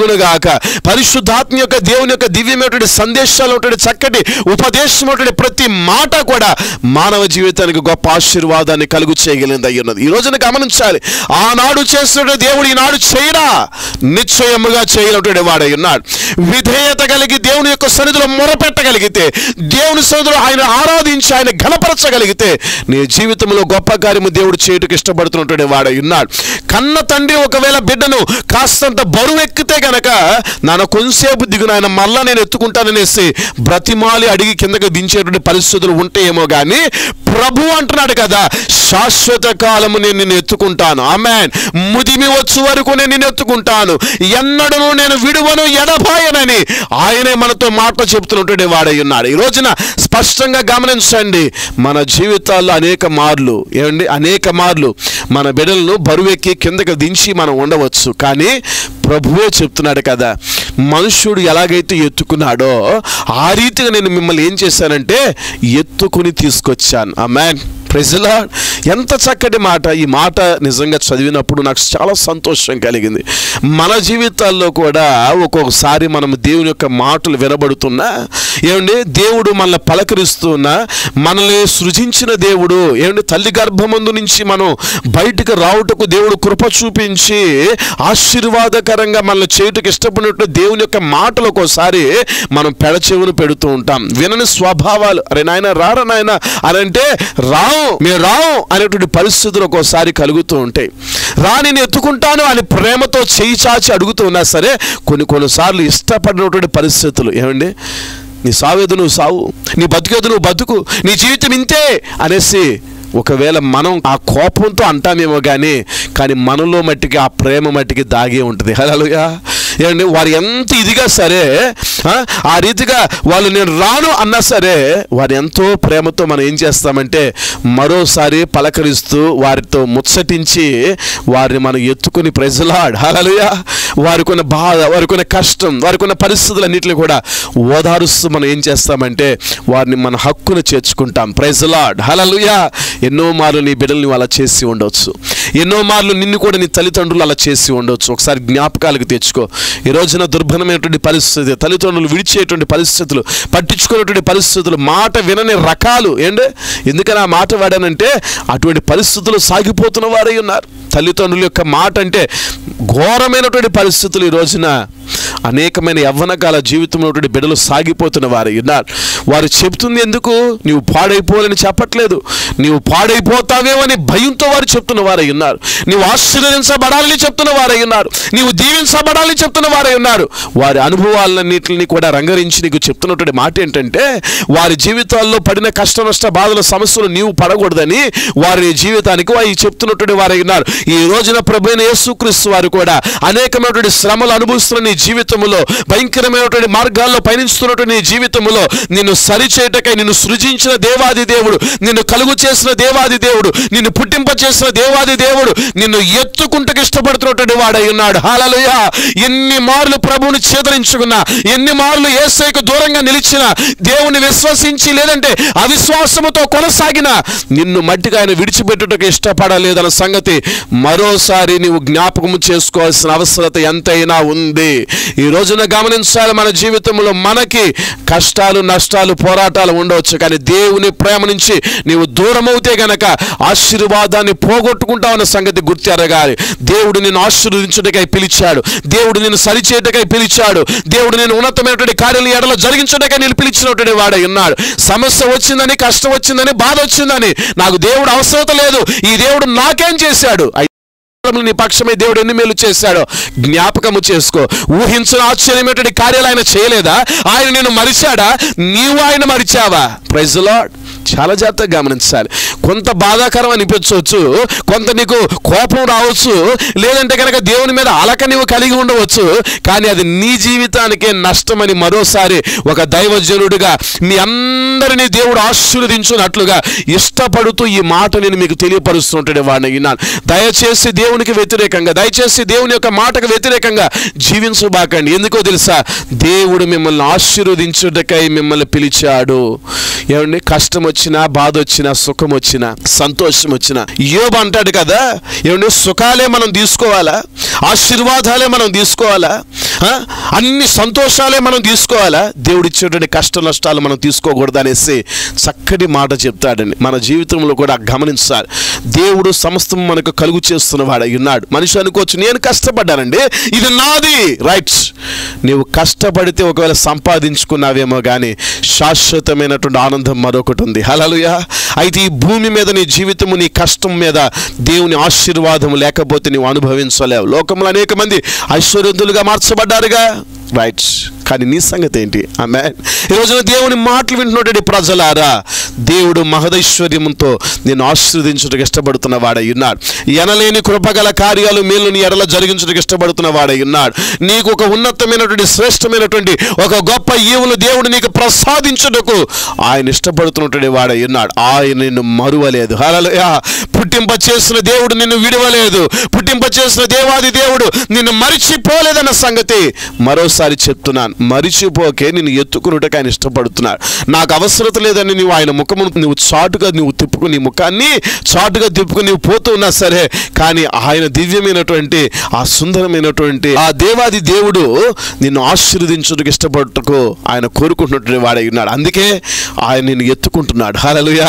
కలుగును గాక పరిశుద్ధాత్మ యొక్క దేవుని యొక్క దివ్యమైనటువంటి సందేశాలు ఉన్నటువంటి చక్కటి ఉపదేశం ఉన్నటువంటి ప్రతి మాట కూడా మానవ జీవితానికి గొప్ప ఆశీర్వాదాన్ని కలుగు చేయగలిగింది అయి ఉన్నది ఈ రోజున గమనించాలి ఆనాడు చేస్తున్న దేవుడు ఈనాడు చేయడా నిశ్చయముగా చేయనటువంటి వాడై ఉన్నాడు విధేయత కలిగి దేవుని యొక్క సన్నిధిలో మొరపెట్టగలిగితే దేవుని సన్నిధిలో ఆయన ఆరాధించి ఆయన ఘనపరచగలిగితే నీ జీవితంలో గొప్ప కార్యము దేవుడు చేయుటకు ఇష్టపడుతున్నటువంటి వాడై ఉన్నాడు కన్న తండ్రి ఒకవేళ బిడ్డను కాస్తంత బరువు ఎక్కితే గనక నాన్న కొంతసేపు దిగు నాయన మళ్ళా నేను ఎత్తుకుంటాననేసి బ్రతిమాలి అడిగి కిందకి దించేటువంటి పరిస్థితులు ఉంటాయేమో కానీ ప్రభు అంటున్నాడు కదా శాశ్వత కాలము నేను నిన్ను ఎత్తుకుంటాను ఆమెన్ ముదిమి వచ్చు వరకు నేను నిన్ను ఎత్తుకుంటాను ఎన్నడను నేను విడువను ఎడబాయనని ఆయనే మనతో మాట చెప్తున్నటువంటి వాడై ఉన్నాడు ఈ రోజున స్పష్టంగా గమనించండి మన జీవితాల్లో అనేక మార్లు ఏమండి అనేక మార్లు మన బిడ్డలను బరువెక్కి కిందకి దించి మనం ఉండవచ్చు కానీ ప్రభువే చెప్తున్నాడు కదా మనుష్యుడు ఎలాగైతే ఎత్తుకున్నాడో ఆ రీతిగా నేను మిమ్మల్ని ఏం చేశానంటే ఎత్తుకుని తీసుకొచ్చాను ఆ మ్యాన్ ప్రజలా ఎంత చక్కటి మాట ఈ మాట నిజంగా చదివినప్పుడు నాకు చాలా సంతోషం కలిగింది మన జీవితాల్లో కూడా ఒక్కొక్కసారి మనం దేవుని యొక్క మాటలు వినబడుతున్నా ఏమండి దేవుడు మనల్ని పలకరిస్తున్నా మనల్ని సృజించిన దేవుడు ఏమండి తల్లి గర్భమందు నుంచి మనం బయటకు రావుటకు దేవుడు కృప చూపించి ఆశీర్వాదకరంగా మనల్ని చేయుటకు ఇష్టపడినట్టు దేవుని యొక్క మాటలు ఒక్కోసారి మనం పెడచెవును పెడుతూ ఉంటాం వినని స్వభావాలు అరే నాయన రారా నాయన అని అంటే రావు మేము రావు అనేటువంటి పరిస్థితులు ఒక్కోసారి కలుగుతూ ఉంటాయి రా నేను ఎత్తుకుంటాను అని ప్రేమతో చేయి చాచి అడుగుతూ ఉన్నా సరే కొన్ని కొన్నిసార్లు ఇష్టపడినటువంటి పరిస్థితులు ఏమండి నీ సావేదు నువ్వు సావు నీ బతుకేదు నువ్వు బతుకు నీ జీవితం ఇంతే అనేసి ఒకవేళ మనం ఆ కోపంతో అంటామేమో కానీ కానీ మనలో మట్టికి ఆ ప్రేమ మట్టికి దాగే ఉంటుంది హలోగా ఏమండి వారు ఎంత ఇదిగా సరే ఆ, ఆ రీతిగా వాళ్ళు నేను రాను అన్నా సరే వారు ఎంతో ప్రేమతో మనం ఏం చేస్తామంటే మరోసారి పలకరిస్తూ వారితో ముచ్చటించి వారిని మనం ఎత్తుకుని ప్రజలాడ్ హలలుయా వారికి ఉన్న బాధ వారికి ఉన్న కష్టం వారికి ఉన్న పరిస్థితులన్నింటినీ కూడా ఓదారుస్తూ మనం ఏం చేస్తామంటే వారిని మన హక్కును చేర్చుకుంటాం ప్రైజలాడ్ హలలుయా ఎన్నో మార్లు నీ బిడ్డలు నువ్వు అలా చేసి ఉండొచ్చు ఎన్నో మార్లు నిన్ను కూడా నీ తల్లిదండ్రులు అలా చేసి ఉండొచ్చు ఒకసారి జ్ఞాపకాలకు తెచ్చుకో ఈ రోజున దుర్భరమైనటువంటి పరిస్థితి తల్లిదండ్రులు విడిచేటువంటి పరిస్థితులు పట్టించుకునేటువంటి పరిస్థితులు మాట వినని రకాలు ఏంటి ఎందుకని ఆ మాట వాడానంటే అటువంటి పరిస్థితులు సాగిపోతున్న వారై ఉన్నారు తల్లిదండ్రుల యొక్క మాట అంటే ఘోరమైనటువంటి పరిస్థితులు ఈ రోజున అనేకమైన యవ్వనకాల జీవితంలో ఉన్నటువంటి బిడ్డలు సాగిపోతున్న వారు ఉన్నారు వారు చెప్తుంది ఎందుకు నీవు పాడైపోవాలని చెప్పట్లేదు నీవు పాడైపోతావేమని భయంతో వారు చెప్తున్న వారై ఉన్నారు నీవు ఆశీర్వదించబడాలని చెప్తున్న వారై ఉన్నారు నీవు దీవించబడాలని చెప్తున్న వారై ఉన్నారు వారి అనుభవాలన్నింటినీ కూడా రంగరించి నీకు చెప్తున్నటువంటి మాట ఏంటంటే వారి జీవితాల్లో పడిన కష్ట నష్ట బాధల సమస్యలు నీవు పడకూడదని వారి జీవితానికి వారి చెప్తున్నటువంటి వారై ఉన్నారు ఈ రోజున ప్రభుైన యేసుక్రీస్తు వారు కూడా అనేకమైనటువంటి శ్రమలు అనుభవిస్తున్న నీ జీవితంలో భయంకరమైనటువంటి మార్గాల్లో పయనిస్తున్నటువంటి నీ జీవితంలో నిన్ను సరిచేయటకై నిన్ను సృజించిన దేవాది దేవుడు నిన్ను కలుగు చేసిన దేవాది దేవుడు నిన్ను పుట్టింప చేసిన దేవాది దేవుడు నిన్ను ఎత్తుకుంటకు ఇష్టపడుతున్నటువంటి వాడై ఉన్నాడు హాలలుయ ఎన్ని మార్లు ప్రభువుని చేదరించుకున్నా ఎన్ని మార్లు ఏసైకు దూరంగా నిలిచిన దేవుని విశ్వసించి లేదంటే అవిశ్వాసముతో కొనసాగిన నిన్ను మట్టిగా ఆయన విడిచిపెట్టుటకు ఇష్టపడలేదన్న సంగతి మరోసారి నీవు జ్ఞాపకము చేసుకోవాల్సిన అవసరత ఎంతైనా ఉంది ఈ రోజున గమనించాలి మన జీవితంలో మనకి కష్టాలు నష్టాలు పోరాటాలు ఉండవచ్చు కానీ దేవుని ప్రేమ నుంచి నీవు దూరం అవుతే గనక ఆశీర్వాదాన్ని పోగొట్టుకుంటావన్న సంగతి గుర్తెరగాలి దేవుడు నిన్ను ఆశీర్వదించుటకై పిలిచాడు దేవుడు నిన్ను సరిచేయటకై పిలిచాడు దేవుడు నేను ఉన్నతమైనటువంటి కార్యాలు ఎడలో జరిగించటకై నేను పిలిచినటువంటి వాడై ఉన్నాడు సమస్య వచ్చిందని కష్టం వచ్చిందని బాధ వచ్చిందని నాకు దేవుడు అవసరత లేదు ఈ దేవుడు నాకేం చేశాడు నీ పక్షమే దేవుడు ఎన్ని మేలు చేశాడో జ్ఞాపకము చేసుకో ఊహించిన ఆశ్చర్యమైనటువంటి కార్యాలు ఆయన చేయలేదా ఆయన నేను మరిచాడా నీవు ఆయన మరిచావా ప్రైజ్ లాడ్ చాలా జాగ్రత్తగా గమనించాలి కొంత బాధాకరం అనిపించవచ్చు కొంత నీకు కోపం రావచ్చు లేదంటే కనుక దేవుని మీద అలక నీవు కలిగి ఉండవచ్చు కానీ అది నీ జీవితానికే నష్టమని మరోసారి ఒక దైవజనుడిగా మీ అందరినీ దేవుడు ఆశీర్వదించున్నట్లుగా ఇష్టపడుతూ ఈ మాట నేను మీకు తెలియపరుస్తుంటాడు వాడిని విన్నాను దయచేసి దేవునికి వ్యతిరేకంగా దయచేసి దేవుని యొక్క మాటకు వ్యతిరేకంగా జీవించబాకండి ఎందుకో తెలుసా దేవుడు మిమ్మల్ని ఆశీర్వదించుటకై మిమ్మల్ని పిలిచాడు ఏమండి కష్టం వచ్చినా బాధ వచ్చినా సుఖం వచ్చినా సంతోషం వచ్చినా యోబు అంటాడు కదా ఏమండి సుఖాలే మనం తీసుకోవాలా ఆశీర్వాదాలే మనం తీసుకోవాలా ఆ? అన్ని సంతోషాలే మనం తీసుకోవాలా దేవుడు ఇచ్చేటువంటి కష్ట నష్టాలు మనం తీసుకోకూడదు అనేసి చక్కటి మాట చెప్తాడండి మన జీవితంలో కూడా గమనించాలి దేవుడు సమస్తం మనకు కలుగు చేస్తున్నవాడు ఉన్నాడు మనిషి అనుకోవచ్చు నేను కష్టపడ్డానండి ఇది నాది రైట్ నీవు కష్టపడితే ఒకవేళ సంపాదించుకున్నావేమో కానీ శాశ్వతమైనటువంటి ఆనందం మరొకటి ఉంది హలలుయా అయితే ఈ భూమి మీద నీ జీవితము నీ కష్టం మీద దేవుని ఆశీర్వాదం లేకపోతే నీవు అనుభవించలేవు లోకంలో అనేక మంది ఐశ్వర్యవంతులుగా మార్చబడ్డారుగా రైట్ కానీ నీ సంగతి ఏంటి ఆమె ఈ రోజున దేవుని మాటలు వింటున్నటువంటి ప్రజలారా దేవుడు మహదైశ్వర్యంతో నేను ఆశీర్వదించుటకు ఇష్టపడుతున్న వాడై ఉన్నాడు ఎనలేని కృపగల కార్యాలు మేలు నీ ఎడల జరిగించుటకు ఇష్టపడుతున్న వాడై ఉన్నాడు నీకు ఒక ఉన్నతమైనటువంటి శ్రేష్టమైనటువంటి ఒక గొప్ప ఈవులు దేవుడు నీకు ప్రసాదించుటకు ఆయన ఇష్టపడుతున్నటువంటి వాడై ఉన్నాడు ఆయన నిన్ను మరువలేదు హల్లెలూయా పుట్టింప చేసిన దేవుడు నిన్ను విడవలేదు పుట్టింప చేసిన దేవాది దేవుడు నిన్ను మరిచిపోలేదన్న సంగతి మరోసారి చెప్తున్నాను మరిచిపోకే నిన్ను ఎత్తుకున్నట్టుగా ఆయన ఇష్టపడుతున్నాడు నాకు అవసరత లేదని నువ్వు ఆయన ముఖమును నువ్వు చాటుగా నువ్వు తిప్పుకుని నీ ముఖాన్ని చాటుగా తిప్పుకుని నువ్వు పోతూ ఉన్నా సరే కానీ ఆయన దివ్యమైనటువంటి ఆ సుందరమైనటువంటి ఆ దేవాది దేవుడు నిన్ను ఆశీర్వదించుటకు ఇష్టపడుటకు ఆయన కోరుకుంటున్నటువంటి వాడై ఉన్నాడు అందుకే ఆయన నిన్ను ఎత్తుకుంటున్నాడు హలలుయా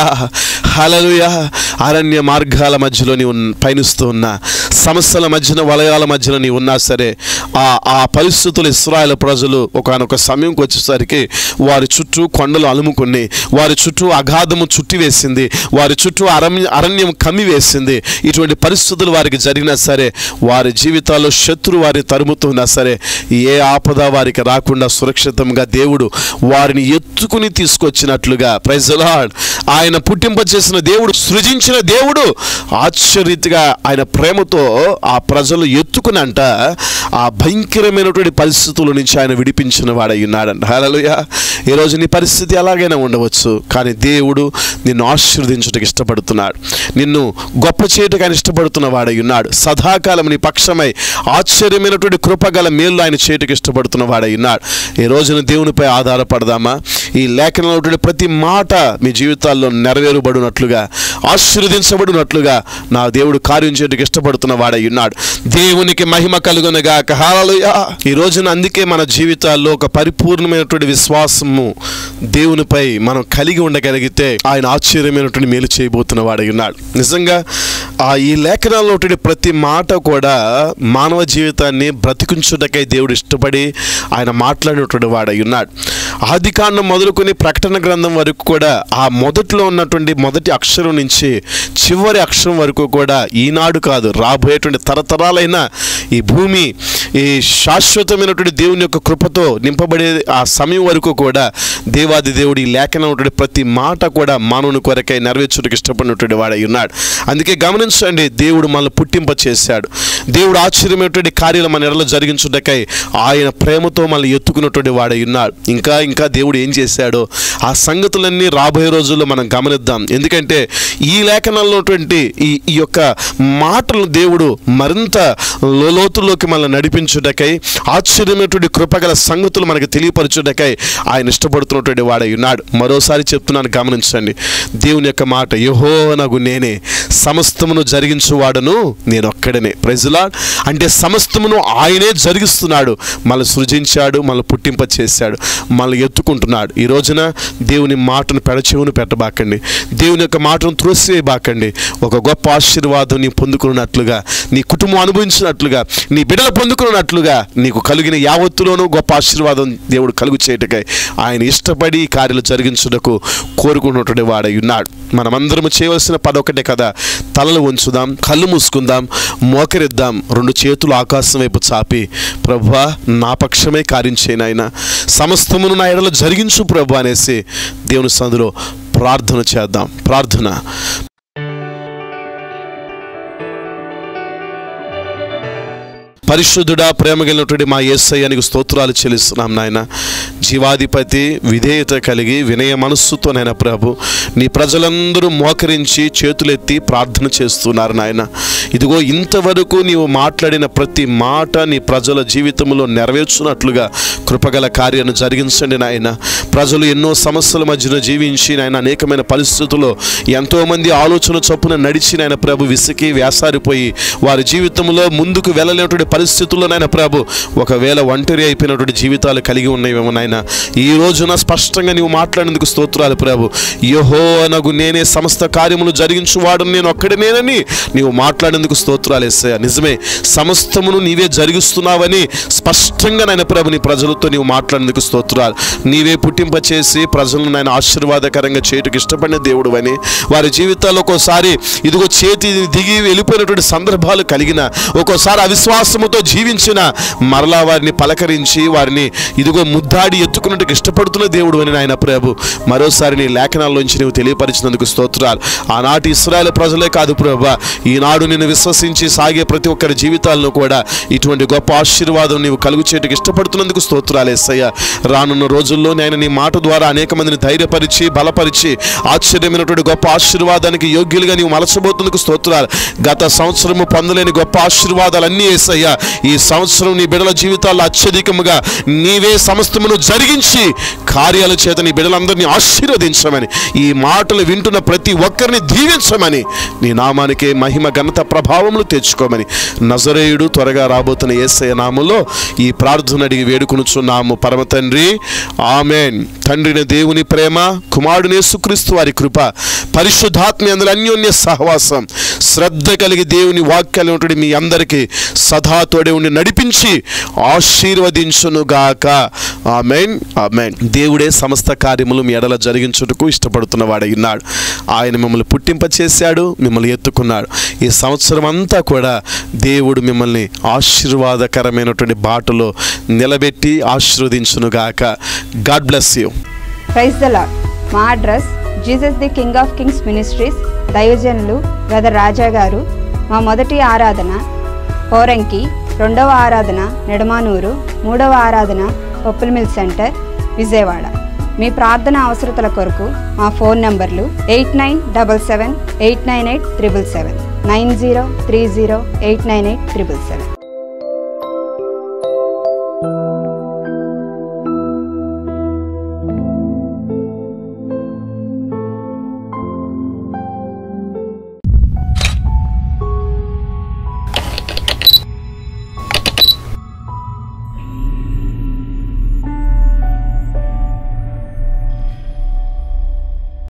హలలుయా అరణ్య మార్గాల మధ్యలో నీవు పయనిస్తూ ఉన్నా సమస్యల మధ్యన వలయాల మధ్యన నీవు ఉన్నా సరే ఆ ఆ పరిస్థితులు ఇస్రాయల్ ప్రజలు ఒకనొక సమయంకి వచ్చేసరికి వారి చుట్టూ కొండలు అలుముకుని వారి చుట్టూ అగాధము చుట్టి వేసింది వారి చుట్టూ అరణ్య అరణ్యం కమ్మి వేసింది ఇటువంటి పరిస్థితులు వారికి జరిగినా సరే వారి జీవితాల్లో శత్రు వారి తరుముతున్నా సరే ఏ ఆపద వారికి రాకుండా సురక్షితంగా దేవుడు వారిని ఎత్తుకుని తీసుకొచ్చినట్లుగా ప్రైజలాడ్ ఆయన పుట్టింప చేసిన దేవుడు సృజించిన దేవుడు ఆశ్చర్యతగా ఆయన ప్రేమతో ఆ ప్రజలు ఎత్తుకునంట ఆ భయంకరమైనటువంటి పరిస్థితుల నుంచి ఆయన విడిపించిన వాడై ఉన్నాడంట హల్లెలూయా ఈరోజు నీ పరిస్థితి ఎలాగైనా ఉండవచ్చు కానీ దేవుడు నిన్ను ఆశీర్వదించుటకు ఇష్టపడుతున్నాడు నిన్ను గొప్ప చేయటకు ఆయన ఇష్టపడుతున్న వాడై ఉన్నాడు సదాకాలం నీ పక్షమై ఆశ్చర్యమైనటువంటి కృపగల మేలు ఆయన చేయటకు ఇష్టపడుతున్న వాడై ఉన్నాడు ఈ రోజున దేవునిపై ఆధారపడదామా ఈ లేఖనంలో ఉన్నటువంటి ప్రతి మాట మీ జీవితాల్లో నెరవేరుబడినట్లుగా ఆశీర్వదించబడినట్లుగా నా దేవుడు కార్యం చేయడానికి ఇష్టపడుతున్న వాడై ఉన్నాడు దేవునికి మహిమ కలుగునగా హల్లెలూయా ఈ రోజున అందుకే మన జీవితాల్లో ఒక పరిపూర్ణమైనటువంటి విశ్వాసము దేవునిపై మనం కలిగి ఉండగలిగితే ఆయన ఆశ్చర్యమైనటువంటి మేలు చేయబోతున్న వాడై ఉన్నాడు నిజంగా ఆ ఈ లేఖనాల్లో ఉన్నటువంటి ప్రతి మాట కూడా మానవ జీవితాన్ని బ్రతికించుటకై దేవుడు ఇష్టపడి ఆయన మాట్లాడినటువంటి వాడై ఉన్నాడు ఆది కాండం మొదలుకొని ప్రకటన గ్రంథం వరకు కూడా ఆ మొదట్లో ఉన్నటువంటి మొదటి అక్షరం నుంచి చివరి అక్షరం వరకు కూడా ఈనాడు కాదు రాబోయేటువంటి తరతరాలైన ఈ భూమి ఈ శాశ్వతమైనటువంటి దేవుని యొక్క కృపతో నింపబడే ఆ సమయం వరకు కూడా దేవాది దేవుడి లేఖనం ఉన్నటువంటి ప్రతి మాట కూడా మానవుని కొరకై నెరవేర్చుటకు ఇష్టపడినటువంటి వాడై ఉన్నాడు అందుకే గమనించండి దేవుడు మనల్ని పుట్టింప చేశాడు దేవుడు ఆశ్చర్యమైనటువంటి కార్యాలు మన ఎడలో జరిగించుటకై ఆయన ప్రేమతో మనల్ని ఎత్తుకున్నటువంటి వాడై ఉన్నాడు ఇంకా ఇంకా దేవుడు ఏం చేశాడో ఆ సంగతులన్నీ రాబోయే రోజుల్లో మనం గమనిద్దాం ఎందుకంటే ఈ లేఖనంలో ఉన్నటువంటి ఈ ఈ యొక్క మాటలను దేవుడు మరింత లోతుల్లోకి మనల్ని నడిపించుటకై ఆశ్చర్యమైనటువంటి కృపగల సంగతులు మనకు తెలియపరచుటకై ఆయన ఇష్టపడుతున్నటువంటి వాడై ఉన్నాడు మరోసారి చెప్తున్నాను గమనించండి దేవుని యొక్క మాట యహోనగు నేనే సమస్తమును జరిగించువాడను నేను ఒక్కడనే ప్రజలా అంటే సమస్తమును ఆయనే జరిగిస్తున్నాడు మనల్ని సృజించాడు మనల్ని పుట్టింప చేశాడు మనల్ని ఎత్తుకుంటున్నాడు ఈ రోజున దేవుని మాటను పెడచెవును పెట్టబాకండి దేవుని యొక్క మాటను త్రోసివేయబాకండి ఒక గొప్ప ఆశీర్వాదం నీ పొందుకున్నట్లుగా నీ కుటుంబం అనుభవించినట్లుగా నీ బిడ్డలు పొందుకున్నట్లుగా నీకు కలిగిన యావత్తులోనూ గొప్ప ఆశీర్వాదం దేవుడు కలుగు చేయటకై ఆయన ఇష్టపడి ఈ కార్యాలు జరిగించుటకు కోరుకున్నటువంటి వాడై ఉన్నాడు మనమందరము చేయవలసిన పని ఒకటే కదా తలలు ఉంచుదాం కళ్ళు మూసుకుందాం మోకరిద్దాం రెండు చేతులు ఆకాశం వైపు చాపి ప్రభువా నా పక్షమే కార్యం చేయనాయన సమస్తమును నా ఎడలో జరిగించు ప్రభు అనేసి దేవుని సందులో ప్రార్థన చేద్దాం ప్రార్థన పరిశుద్ధుడా ప్రేమ కలిగినటువంటి మా యేసయ్యానికి స్తోత్రాలు చెల్లిస్తున్నాం నాయన జీవాధిపతి విధేయత కలిగి వినయ మనస్సుతో నాయన ప్రభు నీ ప్రజలందరూ మోకరించి చేతులెత్తి ప్రార్థన చేస్తున్నారు నాయన ఇదిగో ఇంతవరకు నీవు మాట్లాడిన ప్రతి మాట నీ ప్రజల జీవితంలో నెరవేర్చున్నట్లుగా కృపగల కార్యాన్ని జరిగించండి నాయన ప్రజలు ఎన్నో సమస్యల మధ్యన జీవించి నాయన అనేకమైన పరిస్థితుల్లో ఎంతోమంది ఆలోచన చొప్పున నడిచి నాయన ప్రభు విసికి వేసారిపోయి వారి జీవితంలో ముందుకు వెళ్ళలేనటువంటి పరిస్థితుల్లో నాయన ప్రభు ఒకవేళ ఒంటరి అయిపోయినటువంటి జీవితాలు కలిగి ఉన్నాయేమో నాయన ఈ రోజున స్పష్టంగా నీవు మాట్లాడేందుకు స్తోత్రాలు ప్రభు యహో అనగు నేనే సమస్త కార్యములు జరిగించువాడు నేను ఒక్కడినేనని నీవు మాట్లాడేందుకు స్తోత్రాలు వేసాయా నిజమే సమస్తమును నీవే జరిగిస్తున్నావని స్పష్టంగా నాయన ప్రభు నీ ప్రజలతో నీవు మాట్లాడేందుకు స్తోత్రాలు నీవే పుట్టింపచేసి ప్రజలను నాయన ఆశీర్వాదకరంగా చేయటకు ఇష్టపడిన దేవుడు అని వారి జీవితాల్లో ఒక్కోసారి ఇదిగో చేతి దిగి వెళ్ళిపోయినటువంటి సందర్భాలు కలిగిన ఒక్కోసారి అవిశ్వాసముతో జీవించిన మరలా వారిని పలకరించి వారిని ఇదిగో ముద్దాడి ఎత్తుకున్నట్టుకు ఇష్టపడుతున్న దేవుడు అని నాయన ప్రభు మరోసారి నీ లేఖనాల్లోంచి నీవు తెలియపరిచినందుకు స్తోత్రాలు ఆనాటి ఇస్రాయల్ ప్రజలే కాదు ప్రభు ఈనాడు నిన్ను విశ్వసించి సాగే ప్రతి ఒక్కరి జీవితాలను కూడా ఇటువంటి గొప్ప ఆశీర్వాదం నీవు కలుగు చేయటకు ఇష్టపడుతున్నందుకు స్తోత్రాలు ఎస్సయ్య రానున్న రోజుల్లో నేను నీ మాట ద్వారా అనేక మందిని ధైర్యపరిచి బలపరిచి ఆశ్చర్యమైనటువంటి గొప్ప ఆశీర్వాదానికి యోగ్యులుగా నీవు మలచబోతున్నందుకు స్తోత్రాలు గత సంవత్సరము పొందలేని గొప్ప ఆశీర్వాదాలన్నీ వేసయ్యా ఈ సంవత్సరం నీ బిడల జీవితాల్లో అత్యధికముగా నీవే సమస్తమును జరిగించి కార్యాల చేత నీ బిడలందరినీ ఆశీర్వదించమని ఈ మాటలు వింటున్న ప్రతి ఒక్కరిని దీవించమని నీ నామానికే మహిమ ఘనత ప్రభావములు తెచ్చుకోమని నజరేయుడు త్వరగా రాబోతున్న ఏసయ నామంలో ఈ ప్రార్థన అడిగి వేడుకొనుచున్నాము పరమ తండ్రి ఆమెన్ తండ్రిని దేవుని ప్రేమ కుమారుని యేసుక్రీస్తు వారి కృప పరిశుద్ధాత్మ అందులో అన్యోన్య సహవాసం శ్రద్ధ కలిగి దేవుని వాక్యాలు ఉన్నటువంటి మీ అందరికీ సదా తోడే ఉండి నడిపించి ఆశీర్వదించునుగాక ఆమెన్ ఆమెన్ దేవుడే సమస్త కార్యములు మీ ఎడల జరిగించుటకు ఇష్టపడుతున్న వాడై ఉన్నాడు ఆయన మిమ్మల్ని పుట్టింప చేశాడు మిమ్మల్ని ఎత్తుకున్నాడు ఈ సంవత్సరం అంతా కూడా దేవుడు మిమ్మల్ని ఆశీర్వాదకరమైనటువంటి బాటలో నిలబెట్టి ఆశీర్వదించునుగాక God bless you praise the Lord మా address Jesus the King of Kings Ministries దైవజనులు బ్రదర్ రాజా గారు మా మొదటి ఆరాధన పోరంకి రెండవ ఆరాధన నెడమానూరు మూడవ ఆరాధన పప్పులమిల్ సెంటర్ విజయవాడ మీ ప్రార్థన అవసరతల కొరకు మా ఫోన్ నంబర్లు eight nine double seven eight nine eight triple seven nine zero three zero eight nine eight triple seven